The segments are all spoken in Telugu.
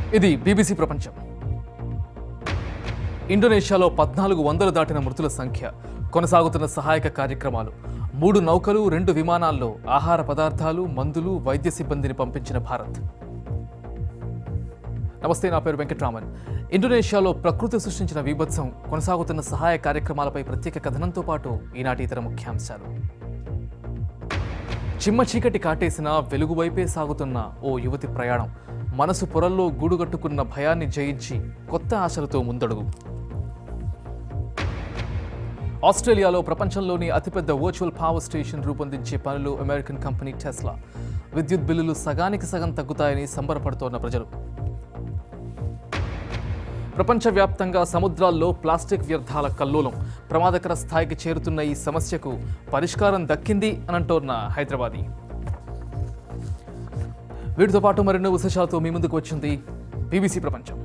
ఇది బీబీసీ ప్రపంచం ఇండోనేషియాలో పద్నాలుగు వందలు దాటిన మృతుల సంఖ్య కొనసాగుతున్న సహాయక కార్యక్రమాలు మూడు నౌకలు రెండు విమానాల్లో ఆహార పదార్థాలు మందులు వైద్య సిబ్బందిని పంపించిన భారత్ నమస్తే నా పేరు వెంకట్రామన్ ఇండోనేషియాలో ప్రకృతి సృష్టించిన వీభత్సం కొనసాగుతున్న సహాయ కార్యక్రమాలపై ప్రత్యేక కథనంతో పాటు ఈనాటి ఇతర ముఖ్యాంశాలు చిమ్మ చీకటి కాటేసిన వెలుగు వైపే సాగుతున్న ఓ యువతి ప్రయాణం మనసు పొరల్లో గూడుగట్టుకున్న భయాన్ని జయించి కొత్త ఆశలతో ముందడుగు ఆస్ట్రేలియాలో ప్రపంచంలోని అతిపెద్ద వర్చువల్ పవర్ స్టేషన్ రూపొందించే పనులు అమెరికన్ కంపెనీ టెస్లా విద్యుత్ బిల్లులు సగానికి సగం తగ్గుతాయని సంబరపడుతోన్న ప్రజలు ప్రపంచవ్యాప్తంగా సముద్రాల్లో ప్లాస్టిక్ వ్యర్థాల కల్లోలం ప్రమాదకర స్థాయికి చేరుతున్న ఈ సమస్యకు పరిష్కారం దక్కింది అని అంటోన్న హైదరాబాదీ వీటితో పాటు మరెన్నో విశేషాలతో మీ ముందుకు వచ్చింది బీబీసీ ప్రపంచం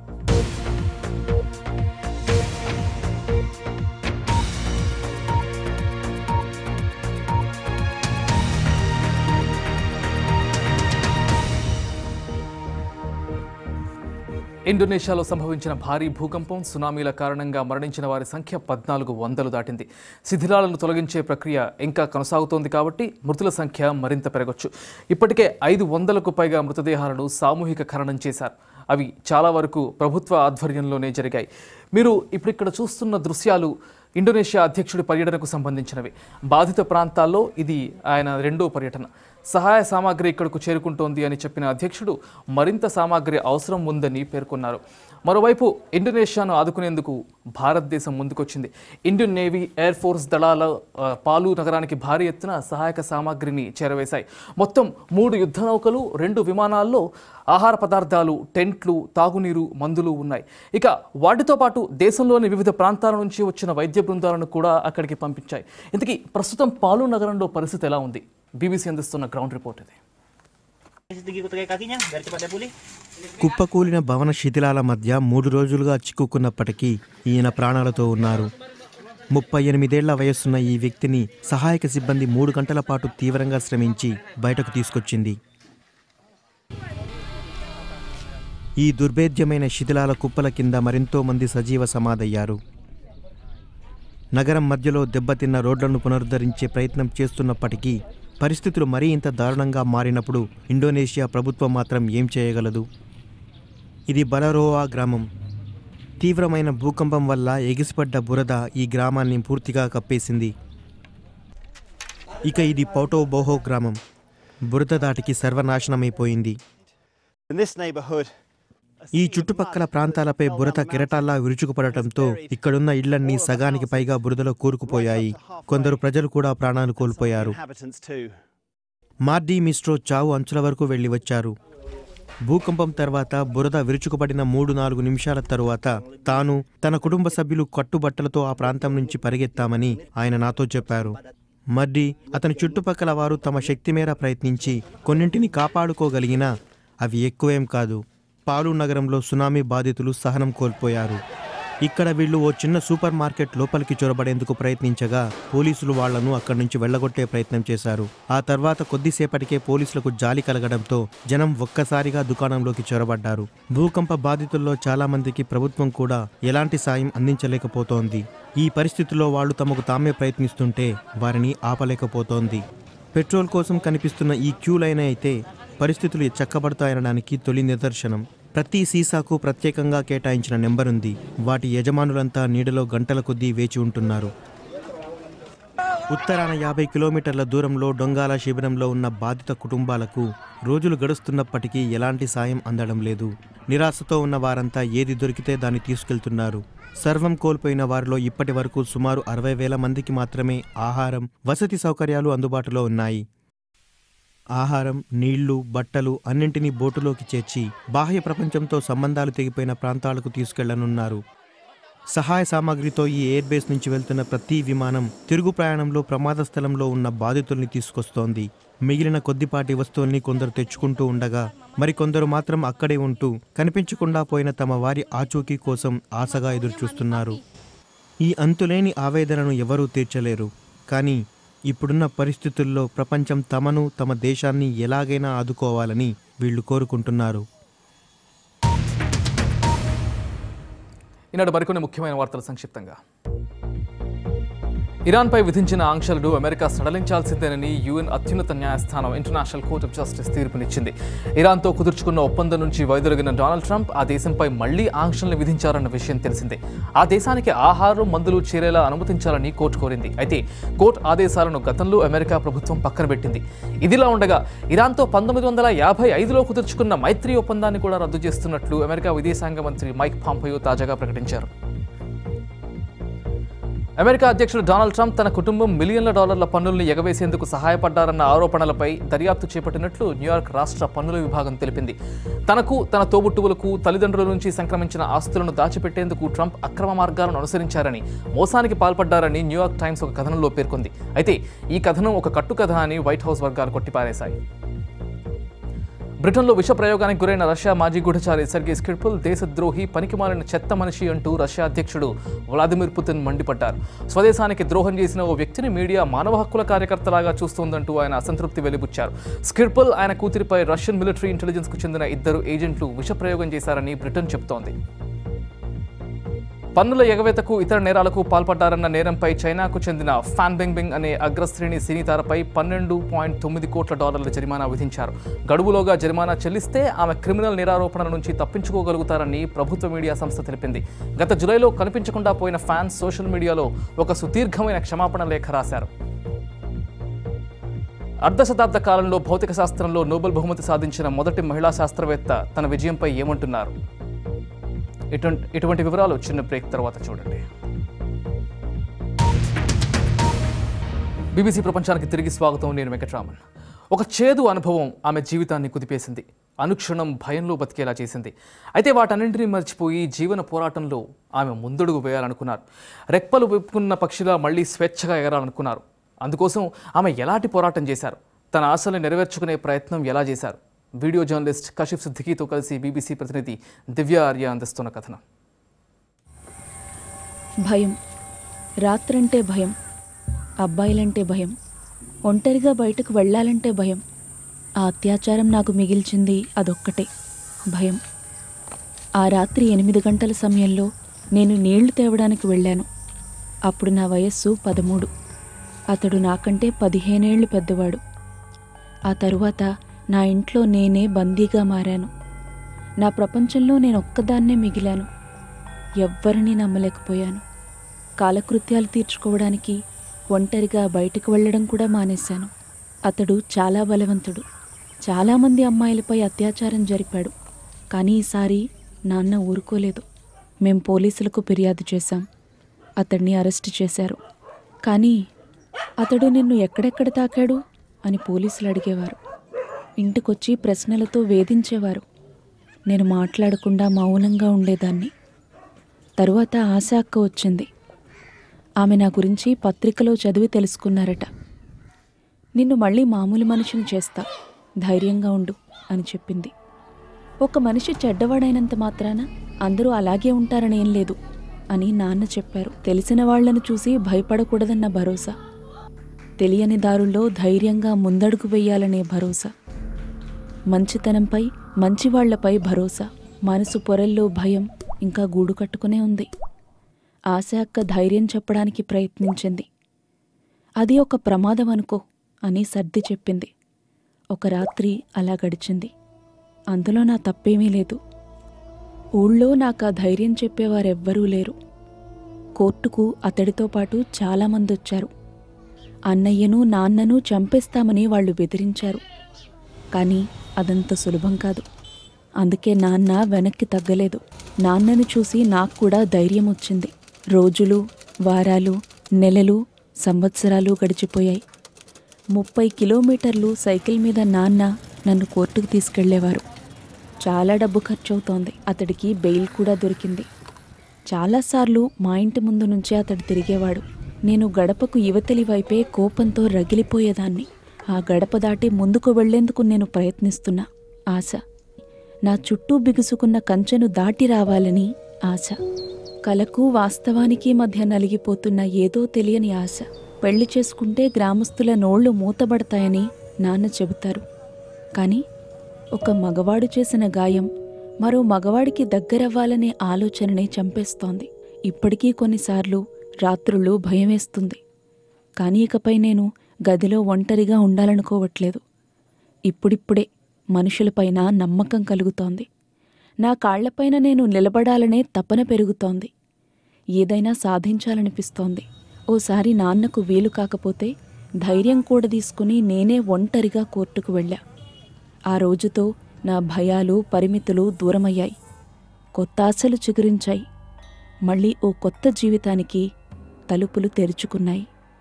ఇండోనేషియాలో సంభవించిన భారీ భూకంపం సునామీల కారణంగా మరణించిన వారి సంఖ్య పద్నాలుగు వందలు దాటింది శిథిలాలను తొలగించే ప్రక్రియ ఇంకా కొనసాగుతోంది కాబట్టి మృతుల సంఖ్య మరింత పెరగొచ్చు ఇప్పటికే ఐదు వందలకు పైగా మృతదేహాలను సామూహిక ఖననం చేశారు అవి చాలా వరకు ప్రభుత్వ ఆధ్వర్యంలోనే జరిగాయి మీరు ఇప్పుడు ఇక్కడ చూస్తున్న దృశ్యాలు ఇండోనేషియా అధ్యక్షుడి పర్యటనకు సంబంధించినవి బాధిత ప్రాంతాల్లో ఇది ఆయన రెండో పర్యటన సహాయ సామాగ్రి ఇక్కడకు చేరుకుంటోంది అని చెప్పిన అధ్యక్షుడు మరింత సామాగ్రి అవసరం ఉందని పేర్కొన్నారు మరోవైపు ఇండోనేషియాను ఆదుకునేందుకు భారతదేశం ముందుకొచ్చింది ఇండియన్ నేవీ ఎయిర్ ఫోర్స్ దళాల ఆ, పాలు నగరానికి భారీ ఎత్తున సహాయక సామాగ్రిని చేరవేశాయి మొత్తం మూడు యుద్ధ నౌకలు రెండు విమానాల్లో ఆహార పదార్థాలు టెంట్లు తాగునీరు మందులు ఉన్నాయి ఇక వాటితో పాటు దేశంలోని వివిధ ప్రాంతాల నుంచి వచ్చిన వైద్య బృందాలను కూడా అక్కడికి పంపించాయి ఇంతకీ ప్రస్తుతం పాలు నగరంలో పరిస్థితి ఎలా ఉంది బీబీసీ అందిస్తున్న గ్రౌండ్ రిపోర్ట్ ఇది Sedikit ko tagay kakinya, biar cepat pulih. కుప్పకూలిన భవన శిథిలాల మధ్య మూడు రోజులుగా చిక్కుకున్నప్పటికీ ఈయన ప్రాణాలతో ఉన్నారు ముప్పై ఎనిమిదేళ్ల వయస్సున్న ఈ వ్యక్తిని సహాయక సిబ్బంది మూడు గంటల పాటు తీవ్రంగా శ్రమించి బయటకు తీసుకొచ్చింది ఈ దుర్భేద్యమైన శిథిలాల కుప్పల కింద మరెంతో మంది సజీవ సమాధయ్యారు నగరం మధ్యలో దెబ్బతిన్న రోడ్లను పునరుద్ధరించే ప్రయత్నం చేస్తున్నప్పటికీ పరిస్థితులు మరీ ఇంత దారుణంగా మారినప్పుడు ఇండోనేషియా ప్రభుత్వం మాత్రం ఏం చేయగలదు ఇది బలరోవా గ్రామం తీవ్రమైన భూకంపం వల్ల ఎగిసిపడ్డ బురద ఈ గ్రామాన్ని పూర్తిగా కప్పేసింది ఇక ఇది పౌటో బోహో గ్రామం బురద దాటికి సర్వనాశనమైపోయింది In this neighborhood, ఈ చుట్టుపక్కల ప్రాంతాలపై బురద కెరటాల్లా విరుచుకుపడటంతో ఇక్కడున్న ఇళ్లన్నీ సగానికి పైగా బురదలో కూరుకుపోయాయి కొందరు ప్రజలు కూడా ప్రాణాలు కోల్పోయారు inhabitants too. మార్డీ మిస్ట్రో చావు అంచుల వరకు వెళ్లి వచ్చారు భూకంపం తర్వాత బురద విరుచుకుపడిన మూడు నాలుగు నిమిషాల తరువాత తాను తన కుటుంబ సభ్యులు కట్టుబట్టలతో ఆ ప్రాంతం నుంచి పరిగెత్తామని ఆయన నాతో చెప్పారు మర్డీ అతని చుట్టుపక్కల వారు తమ శక్తి మేర ప్రయత్నించి కొన్నింటిని కాపాడుకోగలిగినా అవి ఎక్కువేం కాదు పాలు నగరంలో సునామీ బాధితులు సహనం కోల్పోయారు ఇక్కడ వీళ్ళు ఓ చిన్న సూపర్ మార్కెట్ లోపలికి చొరబడేందుకు ప్రయత్నించగా పోలీసులు వాళ్లను అక్కడి నుంచి వెళ్లగొట్టే ప్రయత్నం చేశారు ఆ తర్వాత కొద్దిసేపటికే పోలీసులకు జాలి కలగడంతో జనం ఒక్కసారిగా దుకాణంలోకి చొరబడ్డారు భూకంప బాధితుల్లో చాలా మందికి ప్రభుత్వం కూడా ఎలాంటి సాయం అందించలేకపోతోంది ఈ పరిస్థితుల్లో వాళ్ళు తమకు తామే ప్రయత్నిస్తుంటే వారిని ఆపలేకపోతోంది పెట్రోల్ కోసం కనిపిస్తున్న ఈ క్యూ లైన్ అయితే పరిస్థితులు చక్కబడతాయనడానికి తొలి నిదర్శనం ప్రతి సీసాకు ప్రత్యేకంగా కేటాయించిన నెంబర్ ఉంది వాటి యజమానులంతా నీడలో గంటల కొద్దీ వేచి ఉంటున్నారు ఉత్తరాన యాభై కిలోమీటర్ల దూరంలో డొంగాల శిబిరంలో ఉన్న బాధిత కుటుంబాలకు రోజులు గడుస్తున్నప్పటికీ ఎలాంటి సాయం అందడం లేదు నిరాశతో ఉన్న వారంతా ఏది దొరికితే దాన్ని తీసుకెళ్తున్నారు సర్వం కోల్పోయిన వారిలో ఇప్పటి వరకు సుమారు అరవై వేల మందికి మాత్రమే ఆహారం వసతి సౌకర్యాలు అందుబాటులో ఉన్నాయి ఆహారం నీళ్లు బట్టలు అన్నింటినీ బోటులోకి చేర్చి బాహ్య ప్రపంచంతో సంబంధాలు తెగిపోయిన ప్రాంతాలకు తీసుకెళ్లనున్నారు సహాయ సామాగ్రితో ఈ ఎయిర్ బేస్ నుంచి వెళ్తున్న ప్రతి విమానం తిరుగు ప్రయాణంలో ప్రమాద స్థలంలో ఉన్న బాధితుల్ని తీసుకొస్తోంది మిగిలిన కొద్దిపాటి వస్తువుల్ని కొందరు తెచ్చుకుంటూ ఉండగా మరికొందరు మాత్రం అక్కడే ఉంటూ కనిపించకుండా పోయిన తమ వారి ఆచూకీ కోసం ఆశగా ఎదురుచూస్తున్నారు ఈ అంతులేని ఆవేదనను ఎవరూ తీర్చలేరు కానీ ఇప్పుడున్న పరిస్థితుల్లో ప్రపంచం తమను తమ దేశాన్ని ఎలాగైనా ఆదుకోవాలని వీళ్ళు కోరుకుంటున్నారు ఈనాడు మరికొన్ని ముఖ్యమైన వార్తలు సంక్షిప్తంగా ఇరాన్పై విధించిన ఆంక్షలను అమెరికా సడలించాల్సిందేనని యుఎన్ అత్యున్నత న్యాయస్థానం ఇంటర్నేషనల్ కోర్ట్ ఆఫ్ జస్టిస్ తీర్పునిచ్చింది ఇరాన్తో కుదుర్చుకున్న ఒప్పందం నుంచి వైదొలిగిన డొనాల్డ్ ట్రంప్ ఆ దేశంపై మళ్లీ ఆంక్షలను విధించారన్న విషయం తెలిసిందే ఆ దేశానికి ఆహారం మందులు చేరేలా అనుమతించాలని కోర్టు కోరింది అయితే కోర్టు ఆదేశాలను గతంలో అమెరికా ప్రభుత్వం పక్కన పెట్టింది ఇదిలా ఉండగా ఇరాన్తో పంతొమ్మిది వందల యాభై ఐదులో కుదుర్చుకున్న మైత్రి ఒప్పందాన్ని కూడా రద్దు చేస్తున్నట్లు అమెరికా విదేశాంగ మంత్రి మైక్ పాంపయో తాజాగా ప్రకటించారు అమెరికా అధ్యక్షుడు డొనాల్డ్ ట్రంప్ తన కుటుంబం మిలియన్ల డాలర్ల పన్నులను ఎగవేసేందుకు సహాయపడ్డారన్న ఆరోపణలపై దర్యాప్తు చేపట్టినట్లు న్యూయార్క్ రాష్ట్ర పన్నుల విభాగం తెలిపింది తనకు తన తోబుట్టువులకు తల్లిదండ్రుల నుంచి సంక్రమించిన ఆస్తులను దాచిపెట్టేందుకు ట్రంప్ అక్రమ మార్గాలను అనుసరించారని మోసానికి పాల్పడ్డారని న్యూయార్క్ టైమ్స్ ఒక కథనంలో పేర్కొంది అయితే ఈ కథనం ఒక కట్టుకథ అని వైట్ హౌస్ వర్గాలు కొట్టిపారేశాయి బ్రిటన్లో విష ప్రయోగానికి గురైన రష్యా మాజీ గూఢచారి సెర్గీ స్కిర్పుల్ దేశద్రోహి పనికిమాలిన చెత్త మనిషి అంటూ రష్యా అధ్యక్షుడు వ్లాదిమిర్ పుతిన్ మండిపడ్డారు స్వదేశానికి ద్రోహం చేసిన ఓ వ్యక్తిని మీడియా మానవ హక్కుల కార్యకర్తలాగా చూస్తోందంటూ ఆయన అసంతృప్తి వెలిబుచ్చారు స్కిర్పుల్ ఆయన కూతురిపై రష్యన్ మిలిటరీ ఇంటెలిజెన్స్కు చెందిన ఇద్దరు ఏజెంట్లు విష ప్రయోగం చేశారని బ్రిటన్ చెబుతోంది పన్నుల ఎగవేతకు ఇతర నేరాలకు పాల్పడ్డారన్న నేరంపై చైనాకు చెందిన ఫాన్ బెంగ్బెంగ్ అనే అగ్రశ్రేణి సినీతారపై పన్నెండు పాయింట్ తొమ్మిది కోట్ల డాలర్ల జరిమానా విధించారు గడువులోగా జరిమానా చెల్లిస్తే ఆమె క్రిమినల్ నేరారోపణల నుంచి తప్పించుకోగలుగుతారని ప్రభుత్వ మీడియా సంస్థ తెలిపింది గత జులైలో కనిపించకుండా పోయిన ఫ్యాన్స్ సోషల్ మీడియాలో ఒక సుదీర్ఘమైన క్షమాపణ లేఖ రాశారు అర్ధ శతాబ్ద కాలంలో భౌతిక శాస్త్రంలో నోబెల్ బహుమతి సాధించిన మొదటి మహిళా శాస్త్రవేత్త తన విజయంపై ఏమంటున్నారు ఇటువంటి ఇటువంటి వివరాలు చిన్న బ్రేక్ తర్వాత చూడండి బీబీసీ ప్రపంచానికి తిరిగి స్వాగతం నేను వెంకట్రామన్ ఒక చేదు అనుభవం ఆమె జీవితాన్ని కుదిపేసింది అనుక్షణం భయంలో బతికేలా చేసింది అయితే వాటన్నింటినీ మర్చిపోయి జీవన పోరాటంలో ఆమె ముందడుగు వేయాలనుకున్నారు రెక్కలు విప్పుకున్న పక్షిలా మళ్ళీ స్వేచ్ఛగా ఎగరాలనుకున్నారు అందుకోసం ఆమె ఎలాంటి పోరాటం చేశారు తన ఆశల్ని నెరవేర్చుకునే ప్రయత్నం ఎలా చేశారు వీడియో జర్నలిస్ట్ కషిఫ్ సిద్దికీతో కలిసి బీబీసీ ప్రతినిధి దివ్య ఆర్య అందిస్తున్న కథనం భయం రాత్రంటే భయం అబ్బాయిలంటే భయం ఒంటరిగా బయటకు వెళ్ళాలంటే భయం ఆ అత్యాచారం నాకు మిగిల్చింది అదొక్కటే భయం ఆ రాత్రి ఎనిమిది గంటల సమయంలో నేను నీళ్లు తేవడానికి వెళ్ళాను అప్పుడు నా వయస్సు పదమూడు అతడు నాకంటే పదిహేనేళ్లు పెద్దవాడు ఆ తరువాత నా ఇంట్లో నేనే బందీగా మారాను నా ప్రపంచంలో నేను ఒక్కదాన్నే మిగిలాను ఎవ్వరినీ నమ్మలేకపోయాను కాలకృత్యాలు తీర్చుకోవడానికి ఒంటరిగా బయటకు వెళ్ళడం కూడా మానేశాను అతడు చాలా బలవంతుడు చాలామంది అమ్మాయిలపై అత్యాచారం జరిపాడు కానీ ఈసారి నాన్న ఊరుకోలేదు మేం పోలీసులకు ఫిర్యాదు చేశాం అతన్ని అరెస్ట్ చేశారు కానీ అతడు నిన్ను ఎక్కడెక్కడ తాకాడు అని పోలీసులు అడిగేవారు ఇంటికొచ్చి ప్రశ్నలతో వేధించేవారు నేను మాట్లాడకుండా మౌనంగా ఉండేదాన్ని తరువాత ఆశ అక్క వచ్చింది ఆమె నా గురించి పత్రికలో చదివి తెలుసుకున్నారట నిన్ను మళ్ళీ మామూలు మనిషిని చేస్తా ధైర్యంగా ఉండు అని చెప్పింది ఒక మనిషి చెడ్డవాడైనంత మాత్రాన అందరూ అలాగే ఉంటారని ఏం లేదు అని నాన్న చెప్పారు తెలిసిన వాళ్లను చూసి భయపడకూడదన్న భరోసా తెలియని దారుల్లో ధైర్యంగా ముందడుగు వెయ్యాలనే భరోసా మంచితనంపై మంచివాళ్లపై భరోసా మనసు పొరల్లో భయం ఇంకా గూడు కట్టుకునే ఉంది ఆశ అక్క ధైర్యం చెప్పడానికి ప్రయత్నించింది అది ఒక ప్రమాదం అనుకో అని సర్ది చెప్పింది ఒక రాత్రి అలా గడిచింది అందులో నా తప్పేమీ లేదు ఊళ్ళో నాకు ఆ ధైర్యం చెప్పేవారెవ్వరూ లేరు కోర్టుకు అతడితో పాటు చాలామంది వచ్చారు అన్నయ్యను నాన్నను చంపేస్తామని వాళ్ళు బెదిరించారు కానీ అదంత సులభం కాదు అందుకే నాన్న వెనక్కి తగ్గలేదు నాన్నను చూసి నాకు కూడా ధైర్యం వచ్చింది రోజులు వారాలు నెలలు సంవత్సరాలు గడిచిపోయాయి ముప్పై కిలోమీటర్లు సైకిల్ మీద నాన్న నన్ను కోర్టుకు తీసుకెళ్లేవారు చాలా డబ్బు ఖర్చవుతోంది అతడికి బెయిల్ కూడా దొరికింది చాలాసార్లు మా ఇంటి ముందు నుంచే అతడు తిరిగేవాడు నేను గడపకు యువతలి వైపే కోపంతో రగిలిపోయేదాన్ని ఆ గడప దాటి ముందుకు వెళ్లేందుకు నేను ప్రయత్నిస్తున్నా ఆశ నా చుట్టూ బిగుసుకున్న కంచెను దాటి రావాలని ఆశ కలకు వాస్తవానికి మధ్య నలిగిపోతున్న ఏదో తెలియని ఆశ పెళ్లి చేసుకుంటే గ్రామస్తుల నోళ్లు మూతబడతాయని నాన్న చెబుతారు కానీ ఒక మగవాడు చేసిన గాయం మరో మగవాడికి దగ్గరవ్వాలనే ఆలోచననే చంపేస్తోంది ఇప్పటికీ కొన్నిసార్లు రాత్రులు భయమేస్తుంది కానీ ఇకపై నేను గదిలో ఒంటరిగా ఉండాలనుకోవట్లేదు ఇప్పుడిప్పుడే మనుషులపైన నమ్మకం కలుగుతోంది నా కాళ్లపైన నేను నిలబడాలనే తపన పెరుగుతోంది ఏదైనా సాధించాలనిపిస్తోంది ఓసారి నాన్నకు వీలు కాకపోతే ధైర్యం కూడా తీసుకుని నేనే ఒంటరిగా కోర్టుకు వెళ్ళా ఆ రోజుతో నా భయాలు పరిమితులు దూరమయ్యాయి కొత్త ఆశలు చిగురించాయి మళ్ళీ ఓ కొత్త జీవితానికి తలుపులు తెరుచుకున్నాయి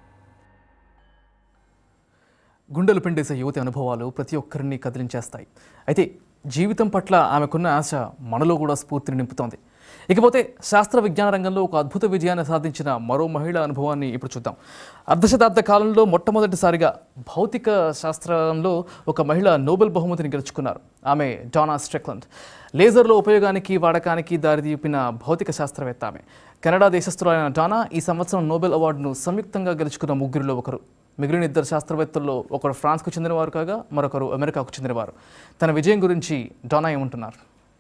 గుండెలు పిండేసే యువతి అనుభవాలు ప్రతి ఒక్కరిని కదిలించేస్తాయి అయితే జీవితం పట్ల ఆమెకున్న ఆశ మనలో కూడా స్ఫూర్తిని నింపుతోంది ఇకపోతే శాస్త్ర విజ్ఞాన రంగంలో ఒక అద్భుత విజయాన్ని సాధించిన మరో మహిళ అనుభవాన్ని ఇప్పుడు చూద్దాం అర్ధశతాబ్ద కాలంలో మొట్టమొదటిసారిగా భౌతిక శాస్త్రంలో ఒక మహిళ నోబెల్ బహుమతిని గెలుచుకున్నారు ఆమె డానా స్ట్రెక్లండ్ లేజర్లో ఉపయోగానికి వాడకానికి దారితీపిన భౌతిక శాస్త్రవేత్త ఆమె కెనడా దేశస్థులైన డానా ఈ సంవత్సరం నోబెల్ అవార్డును సంయుక్తంగా గెలుచుకున్న ముగ్గురిలో ఒకరు మిగిలిన ఇద్దరు శాస్త్రవేత్తల్లో ఒకరు ఫ్రాన్స్కు చెందినవారు కాగా మరొకరు అమెరికాకు చెందినవారు తన విజయం గురించి డానా ఏమంటున్నారు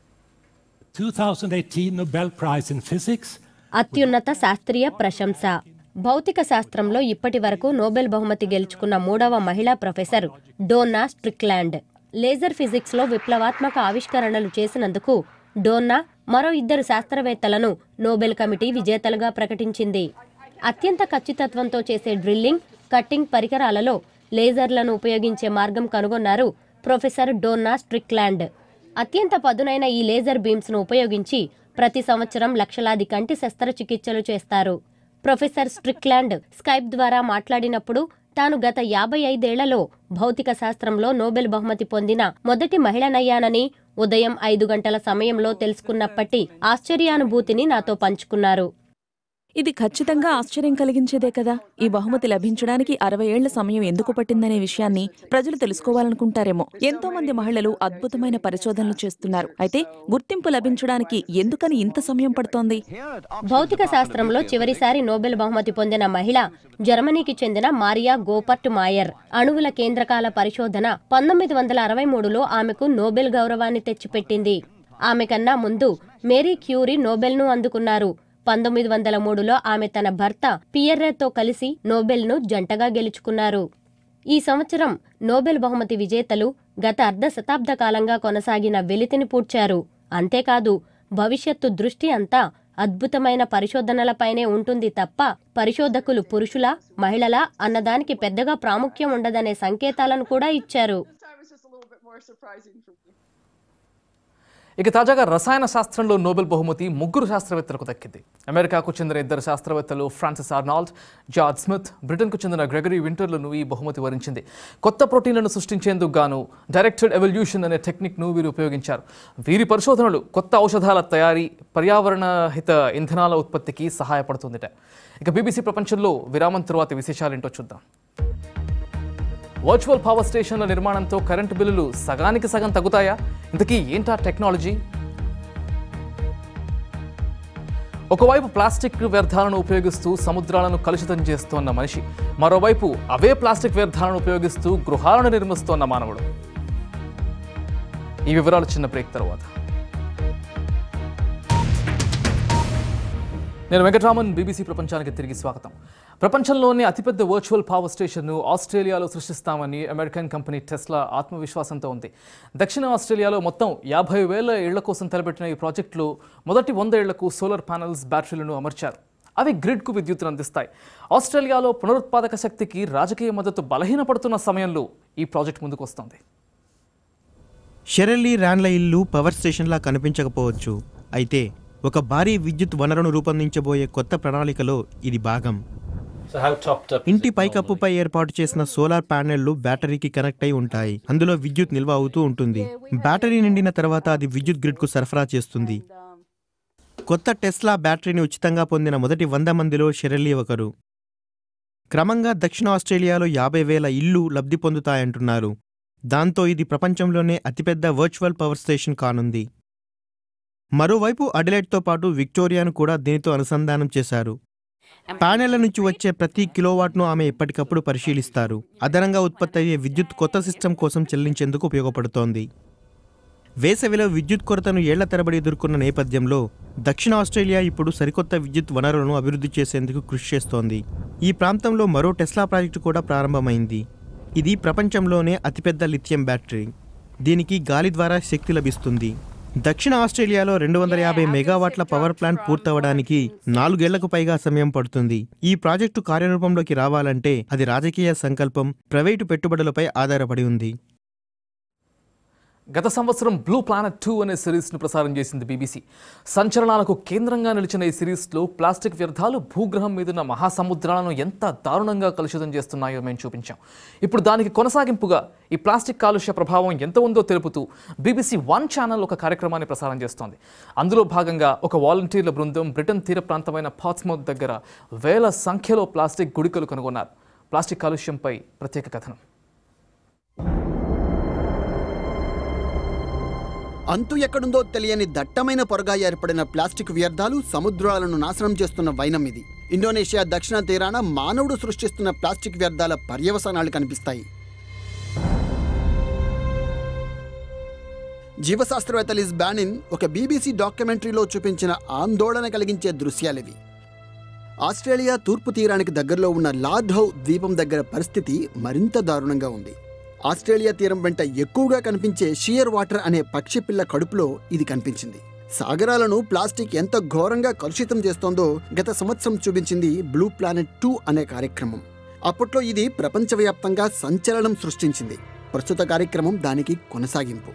2018 Nobel Prize in Physics అత్యున్నత శాస్త్రీయ ప్రశంస భౌతిక శాస్త్రంలో ఇప్పటి వరకు నోబెల్ బహుమతి గెలుచుకున్న మూడవ మహిళా professor Donna Strickland laser physics లో విప్లవాత్మక ఆవిష్కరణలు చేసినందుకు డోన్నా మరో ఇద్దరు శాస్త్రవేత్తలను నోబెల్ కమిటీ విజేతలుగా ప్రకటించింది అత్యంత ఖచ్చితత్వంతో చేసే డ్రిల్లింగ్ కట్టింగ్ పరికరాలలో లేజర్లను ఉపయోగించే మార్గం కనుగొన్నారు ప్రొఫెసర్ డోన్నా స్ట్రిక్లాండ్ అత్యంత పదునైన ఈ లేజర్ బీమ్స్ ను ఉపయోగించి ప్రతి సంవత్సరం లక్షలాది కంటి శస్త్రచికిత్సలు చేస్తారు ప్రొఫెసర్ స్ట్రిక్లాండ్ స్కైప్ ద్వారా మాట్లాడినప్పుడు తాను గత యాభై ఐదేళ్లలో భౌతిక శాస్త్రంలో నోబెల్ బహుమతి పొందిన మొదటి మహిళనయ్యానని ఉదయం ఐదు గంటల సమయంలో తెలుసుకున్నప్పటి ఆశ్చర్యానుభూతిని నాతో పంచుకున్నారు ఇది ఖచ్చితంగా ఆశ్చర్యం కలిగించేదే కదా ఈ బహుమతి లభించడానికి అరవై ఏళ్ల సమయం ఎందుకు పట్టిందనే విషయాన్ని ప్రజలు తెలుసుకోవాలనుకుంటారేమో ఎంతో మంది మహిళలు అద్భుతమైన పరిశోధనలు చేస్తున్నారు అయితే గుర్తింపు లభించడానికి ఎందుకని ఇంత సమయం పడుతోంది భౌతిక శాస్త్రంలో చివరిసారి నోబెల్ బహుమతి పొందిన మహిళ జర్మనీకి చెందిన మారియా గోపర్ట్ మాయర్ అణువుల కేంద్రకాల పరిశోధన పంతొమ్మిది వందల అరవై మూడులో ఆమెకు నోబెల్ గౌరవాన్ని తెచ్చిపెట్టింది ఆమె కన్నా ముందు మేరీ క్యూరీ నోబెల్ను అందుకున్నారు పంతొమ్మిది వందల మూడులో ఆమె తన భర్త పియర్రేతో కలిసి నోబెల్ను జంటగా గెలుచుకున్నారు ఈ సంవత్సరం నోబెల్ బహుమతి విజేతలు గత అర్ధ శతాబ్ద కాలంగా కొనసాగిన వెలితిని పూడ్చారు అంతేకాదు భవిష్యత్తు దృష్టి అంతా అద్భుతమైన పరిశోధనలపైనే ఉంటుంది తప్ప పరిశోధకులు పురుషులా మహిళలా అన్నదానికి పెద్దగా ప్రాముఖ్యం ఉండదనే సంకేతాలను కూడా ఇచ్చారు ఇక తాజాగా రసాయన శాస్త్రంలో నోబెల్ బహుమతి ముగ్గురు శాస్త్రవేత్తలకు దక్కింది అమెరికాకు చెందిన ఇద్దరు శాస్త్రవేత్తలు ఫ్రాన్సిస్ ఆర్నాల్డ్ జార్జ్ స్మిత్ బ్రిటన్కు చెందిన గ్రెగరీ వింటర్లను ఈ బహుమతి వరించింది కొత్త ప్రోటీన్లను సృష్టించేందుకు గాను డైరెక్టెడ్ ఎవల్యూషన్ అనే టెక్నిక్ను వీరు ఉపయోగించారు వీరి పరిశోధనలు కొత్త ఔషధాల తయారీ పర్యావరణ హిత ఇంధనాల ఉత్పత్తికి సహాయపడుతుందిట ఇక బీబీసీ ప్రపంచంలో విరామం తరువాత విశేషాలేంటో చూద్దాం వర్చువల్ పవర్ స్టేషన్ల నిర్మాణంతో కరెంటు బిల్లులు సగానికి సగం తగ్గుతాయా ఇంతకీ ఏంటా టెక్నాలజీ ఒకవైపు ప్లాస్టిక్ వ్యర్థాలను ఉపయోగిస్తూ సముద్రాలను కలుషితం చేస్తోన్న మనిషి మరోవైపు అవే ప్లాస్టిక్ వ్యర్థాలను ఉపయోగిస్తూ గృహాలను నిర్మిస్తోన్న మానవుడు ఈ వివరాలు చిన్న బ్రేక్ తర్వాత నేను వెంకటరామన్ బీబీసీ ప్రపంచానికి తిరిగి స్వాగతం ప్రపంచంలోనే అతిపెద్ద వర్చువల్ పవర్ స్టేషన్ను ఆస్ట్రేలియాలో సృష్టిస్తామని అమెరికన్ కంపెనీ టెస్లా ఆత్మవిశ్వాసంతో ఉంది దక్షిణ ఆస్ట్రేలియాలో మొత్తం యాభై వేల ఇళ్ల కోసం తలపెట్టిన ఈ ప్రాజెక్టులో మొదటి వంద ఇళ్లకు సోలార్ ప్యానెల్స్ బ్యాటరీలను అమర్చారు అవి గ్రిడ్కు విద్యుత్తును అందిస్తాయి ఆస్ట్రేలియాలో పునరుత్పాదక శక్తికి రాజకీయ మద్దతు బలహీనపడుతున్న సమయంలో ఈ ప్రాజెక్ట్ ముందుకు వస్తోంది షెరెల్లీ ర్యాన్ల ఇల్లు పవర్ స్టేషన్లా కనిపించకపోవచ్చు అయితే ఒక భారీ విద్యుత్ వనరును రూపొందించబోయే కొత్త ప్రణాళికలో ఇది భాగం So how topped up? is ఇంటి it పైకప్పుపై ఏర్పాటు చేసిన సోలార్ ప్యానెళ్లు బ్యాటరీకి కనెక్ట్ అయి ఉంటాయి అందులో విద్యుత్ నిల్వ అవుతూ ఉంటుంది బ్యాటరీ నిండిన తర్వాత అది విద్యుత్ గ్రిడ్కు సరఫరా చేస్తుంది కొత్త టెస్లా బ్యాటరీని ఉచితంగా పొందిన మొదటి వంద మందిలో షెరెల్లీ ఒకరు క్రమంగా దక్షిణ ఆస్ట్రేలియాలో యాభై వేల ఇళ్లు లబ్ధి పొందుతాయంటున్నారు దాంతో ఇది ప్రపంచంలోనే అతిపెద్ద వర్చువల్ పవర్ స్టేషన్ కానుంది మరోవైపు అడిలైట్తో పాటు విక్టోరియాను కూడా దీనితో అనుసంధానం చేశారు ప్యానెళ్ల నుంచి వచ్చే ప్రతి కిలోవాట్ను ఆమె ఎప్పటికప్పుడు పరిశీలిస్తారు అదనంగా ఉత్పత్తి అయ్యే విద్యుత్ కొత్త సిస్టమ్ కోసం చెల్లించేందుకు ఉపయోగపడుతోంది వేసవిలో విద్యుత్ కొరతను ఏళ్ల తరబడి ఎదుర్కొన్న నేపథ్యంలో దక్షిణ ఆస్ట్రేలియా ఇప్పుడు సరికొత్త విద్యుత్ వనరులను అభివృద్ధి చేసేందుకు కృషి చేస్తోంది ఈ ప్రాంతంలో మరో టెస్లా ప్రాజెక్టు కూడా ప్రారంభమైంది ఇది ప్రపంచంలోనే అతిపెద్ద లిథియం బ్యాటరీ దీనికి గాలి ద్వారా శక్తి లభిస్తుంది దక్షిణ ఆస్ట్రేలియాలో రెండు వందల యాభై మెగావాట్ల పవర్ ప్లాంట్ పూర్తవడానికి నాలుగేళ్లకు పైగా సమయం పడుతుంది ఈ ప్రాజెక్టు కార్యరూపంలోకి రావాలంటే అది రాజకీయ సంకల్పం ప్రైవేటు పెట్టుబడులపై ఆధారపడి ఉంది గత సంవత్సరం బ్లూ ప్లానెట్ టూ అనే సిరీస్ను ప్రసారం చేసింది బీబీసీ సంచలనాలకు కేంద్రంగా నిలిచిన ఈ సిరీస్లో ప్లాస్టిక్ వ్యర్థాలు భూగ్రహం మీదున్న మహాసముద్రాలను ఎంత దారుణంగా కలుషితం చేస్తున్నాయో మేము చూపించాం ఇప్పుడు దానికి కొనసాగింపుగా ఈ ప్లాస్టిక్ కాలుష్య ప్రభావం ఎంత ఉందో తెలుపుతూ బీబీసీ వన్ ఛానల్ ఒక కార్యక్రమాన్ని ప్రసారం చేస్తోంది అందులో భాగంగా ఒక వాలంటీర్ల బృందం బ్రిటన్ తీర ప్రాంతమైన పాట్స్మౌత్ దగ్గర వేల సంఖ్యలో ప్లాస్టిక్ గుడికలు కనుగొన్నారు ప్లాస్టిక్ కాలుష్యంపై ప్రత్యేక కథనం అంతు ఎక్కడుందో తెలియని దట్టమైన పొరగా ఏర్పడిన ప్లాస్టిక్ వ్యర్థాలు సముద్రాలను నాశనం చేస్తున్న వైనం ఇది ఇండోనేషియా దక్షిణ తీరాన మానవుడు సృష్టిస్తున్న ప్లాస్టిక్ వ్యర్థాల పర్యవసానాలు కనిపిస్తాయి జీవశాస్త్రవేత్త లిజ్ బ్యానిన్ ఒక బీబీసీ డాక్యుమెంటరీలో చూపించిన ఆందోళన కలిగించే దృశ్యాలివి ఆస్ట్రేలియా తూర్పు తీరానికి దగ్గరలో ఉన్న లార్డ్హౌ ద్వీపం దగ్గర పరిస్థితి మరింత దారుణంగా ఉంది ఆస్ట్రేలియా తీరం వెంట ఎక్కువగా కనిపించే షియర్ వాటర్ అనే పక్షి పిల్ల కడుపులో ఇది కనిపించింది సాగరాలను ప్లాస్టిక్ ఎంత ఘోరంగా కలుషితం చేస్తోందో గత సంవత్సరం చూపించింది బ్లూ ప్లానెట్ టూ అనే కార్యక్రమం అప్పట్లో ఇది ప్రపంచవ్యాప్తంగా సంచలనం సృష్టించింది ప్రస్తుత కార్యక్రమం దానికి కొనసాగింపు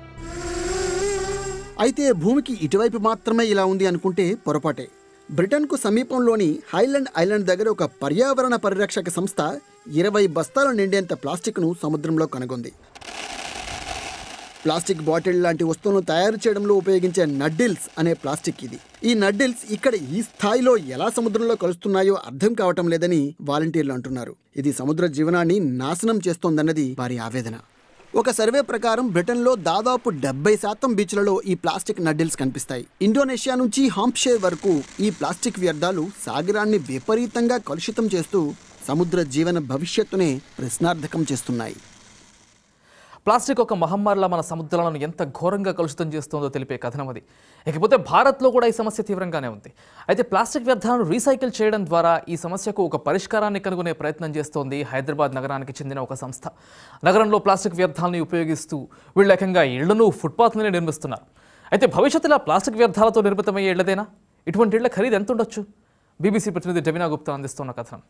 అయితే భూమికి ఇటువైపు మాత్రమే ఇలా ఉంది అనుకుంటే పొరపాటే బ్రిటన్కు సమీపంలోని హైలాండ్ ఐలాండ్ దగ్గర ఒక పర్యావరణ పరిరక్షక సంస్థ ఇరవై బస్తాలు నిండేంత ప్లాస్టిక్ను సముద్రంలో కనుగొంది ప్లాస్టిక్ బాటిల్ లాంటి వస్తువులను తయారు చేయడంలో ఉపయోగించే నడ్డిల్స్ అనే ప్లాస్టిక్ ఇది ఈ నడ్డిల్స్ ఇక్కడ ఈ స్థాయిలో ఎలా సముద్రంలో కలుస్తున్నాయో అర్థం కావటం లేదని వాలంటీర్లు అంటున్నారు ఇది సముద్ర జీవనాన్ని నాశనం చేస్తోందన్నది వారి ఆవేదన ఒక సర్వే ప్రకారం బ్రిటన్లో దాదాపు డెబ్బై శాతం బీచ్లలో ఈ ప్లాస్టిక్ నడ్డిల్స్ కనిపిస్తాయి ఇండోనేషియా నుంచి హాంప్షైర్ వరకు ఈ ప్లాస్టిక్ వ్యర్థాలు సాగరాన్ని విపరీతంగా కలుషితం చేస్తూ సముద్ర జీవన భవిష్యత్తునే ప్రశ్నార్థకం చేస్తున్నాయి ప్లాస్టిక్ ఒక మహమ్మారిలా మన సముద్రాలను ఎంత ఘోరంగా కలుషితం చేస్తుందో తెలిపే కథనం అది ఇకపోతే భారత్లో కూడా ఈ సమస్య తీవ్రంగానే ఉంది అయితే ప్లాస్టిక్ వ్యర్థాలను రీసైకిల్ చేయడం ద్వారా ఈ సమస్యకు ఒక పరిష్కారాన్ని కనుగొనే ప్రయత్నం చేస్తోంది హైదరాబాద్ నగరానికి చెందిన ఒక సంస్థ నగరంలో ప్లాస్టిక్ వ్యర్థాలను ఉపయోగిస్తూ వీళ్ళు ఏకంగా ఇళ్లను ఫుట్పాత్లనే నిర్మిస్తున్నారు అయితే భవిష్యత్తులో ప్లాస్టిక్ వ్యర్థాలతో నిర్మితమయ్యే ఇళ్లదేనా ఇటువంటి ఇళ్ల ఖరీదు ఎంత ఉండొచ్చు బీబీసీ ప్రతినిధి డెవినా గుప్తా అందిస్తున్న కథనం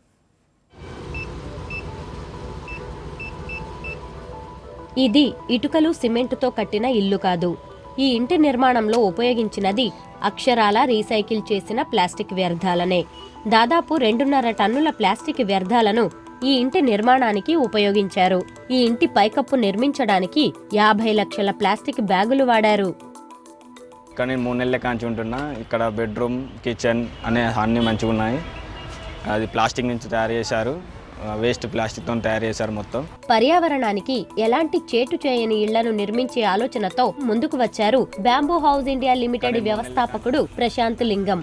ఇది ఇటుకలు సిమెంటుతో కట్టిన ఇల్లు కాదు ఈ ఇంటి నిర్మాణంలో ఉపయోగించినది అక్షరాల రీసైకిల్ చేసిన ప్లాస్టిక్ వ్యర్థాలనే దాదాపు రెండున్నర టన్నుల ప్లాస్టిక్ వ్యర్థాలను ఈ ఇంటి నిర్మాణానికి ఉపయోగించారు ఈ ఇంటి పైకప్పు నిర్మించడానికి యాభై లక్షల ప్లాస్టిక్ బ్యాగులు వాడారు ఇక్కడ నేను మూడు నెలల కాంచి ఉంటున్నా ఇక్కడ బెడ్రూమ్ కిచెన్ అనే అన్నీ మంచిగా ఉన్నాయి అది ప్లాస్టిక్ నుంచి తయారు చేశారు వేస్ట్ ప్లాస్టిక్తో తయారు చేశారు మొత్తం పర్యావరణానికి ఎలాంటి చేటు చేయని ఇళ్లను నిర్మించే ఆలోచనతో ముందుకు వచ్చారు బ్యాంబూ హౌస్ ఇండియా లిమిటెడ్ వ్యవస్థాపకుడు ప్రశాంత్ లింగం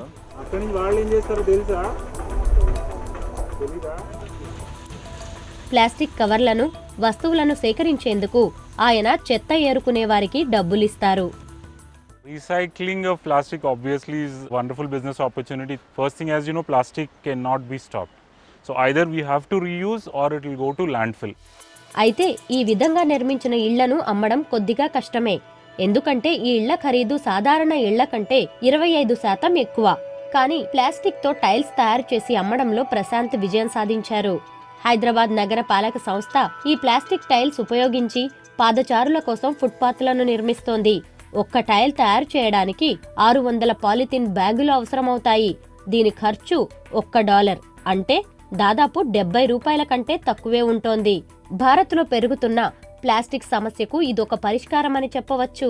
ప్లాస్టిక్ కవర్లను వస్తువులను సేకరించేందుకు ఆయన చెత్త ఏరుకునే వారికి డబ్బులిస్తారు Recycling of plastic obviously is a wonderful business opportunity. First thing, as you know, plastic cannot be stopped. So either we have to reuse or it will go to landfill. అయితే ఈ విధంగా నిర్మించిన ఇళ్లను అమ్మడం కొద్దిగా కష్టమే ఎందుకంటే ఈ ఇళ్ల ఖరీదు సాధారణ ఇళ్ల కంటే ఇరవై ఐదు శాతం ఎక్కువ కానీ ప్లాస్టిక్ తో టైల్స్ తయారు చేసి అమ్మడంలో ప్రశాంత్ విజయం సాధించారు హైదరాబాద్ నగర పాలక సంస్థ ఈ ప్లాస్టిక్ టైల్స్ ఉపయోగించి పాదచారుల కోసం ఫుట్పాత్లను నిర్మిస్తోంది ఒక్క టైల్ తయారు చేయడానికి ఆరు వందల పాలిథిన్ బ్యాగులు అవసరమవుతాయి దీని ఖర్చు ఒక్క డాలర్ అంటే దాదాపు డెబ్బై రూపాయల కంటే తక్కువే ఉంటోంది భారత్లో పెరుగుతున్న ప్లాస్టిక్ సమస్యకు ఇదొక పరిష్కారమని చెప్పవచ్చు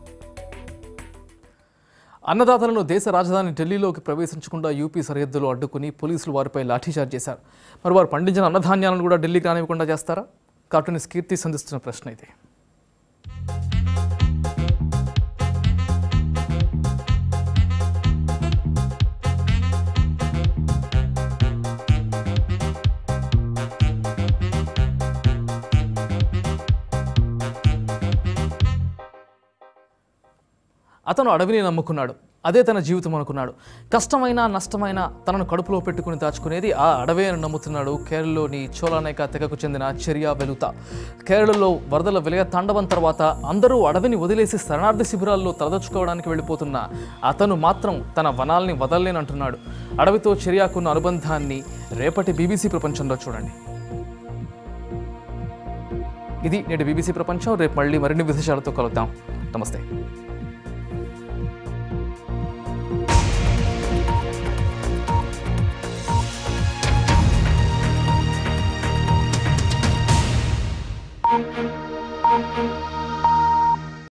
అన్నదాతలను దేశ రాజధాని ఢిల్లీలోకి ప్రవేశించకుండా యూపీ సరిహద్దులో అడ్డుకుని పోలీసులు వారిపై లాఠీచార్జ్ చేశారు మరి వారు పండించిన అన్నధాన్యాలను కూడా ఢిల్లీకి రానివ్వకుండా చేస్తారా కార్టూనిస్ట్ కీర్తి సంధిస్తున్న ప్రశ్న ఇది అతను అడవిని నమ్ముకున్నాడు అదే తన జీవితం అనుకున్నాడు కష్టమైన నష్టమైన తనను కడుపులో పెట్టుకుని దాచుకునేది ఆ అడవే అని నమ్ముతున్నాడు కేరళలోని చోళానేక తెగకు చెందిన చెరియా వెలుత కేరళలో వరదల విలయ తాండవం తర్వాత అందరూ అడవిని వదిలేసి శరణార్థి శిబిరాల్లో తలదొచ్చుకోవడానికి వెళ్ళిపోతున్న అతను మాత్రం తన వనాల్ని వదలలేనంటున్నాడు అడవితో చెరియాకున్న అనుబంధాన్ని రేపటి బీబీసీ ప్రపంచంలో చూడండి ఇది నేటి బీబీసీ ప్రపంచం రేపు మళ్ళీ మరిన్ని విశేషాలతో కలుద్దాం నమస్తే